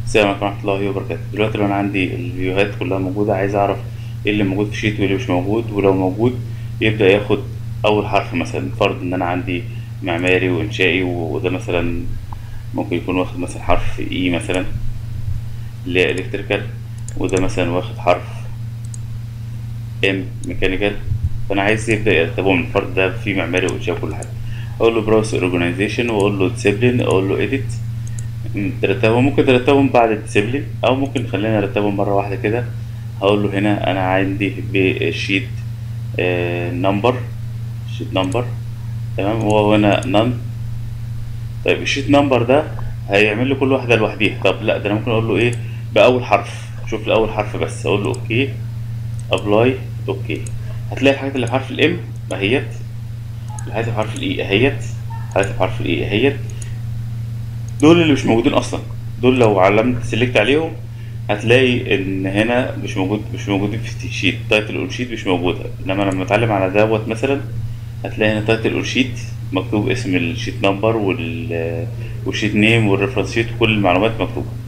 السلام عليكم ورحمة الله وبركاته دلوقتي لو أنا عندي الفيوهات كلها موجودة عايز أعرف إيه اللي موجود في شيت وإيه اللي مش موجود ولو موجود يبدأ ياخد أول حرف مثلا فرض إن أنا عندي معماري وإنشائي وده مثلا ممكن يكون واخد مثلا حرف إي مثلا اللي هي إلكتريكال وده مثلا واخد حرف إم ميكانيكال فأنا عايز يبدأ يرتبهم الفرد ده في معماري وإنشائي وكل حاجة أقول له براوس أورجانيزيشن وأقول له ديسيبلين أقول له إيديت ترتبهم ممكن ترتبهم بعد الديسيبلين او ممكن خلينا نرتبهم مره واحده كده هقول له هنا انا عندي بالشيت نمبر شيت نمبر تمام هو هنا نن طيب الشيت نمبر ده هيعمل لي كل واحده لوحديها طب لا ده انا ممكن اقول له ايه باول حرف شوف الاول حرف بس اقول له اوكي ابلاي اوكي هتلاقي الحاجات اللي بحرف الام اهيت الحاجات اللي بحرف الاي اهيت الحاجات اللي بحرف الاي اهيت دول اللي مش موجودين اصلا دول لو علمت سيلكت عليهم هتلاقي ان هنا مش موجود مش موجودين في الشيت تايتل اول شيت مش موجوده انما لما اتعلم على دوت مثلا هتلاقي هنا تايتل اول شيت مكتوب اسم الشيت نمبر وال والشيت نيم والريفرنس شيت وكل المعلومات مكتوبه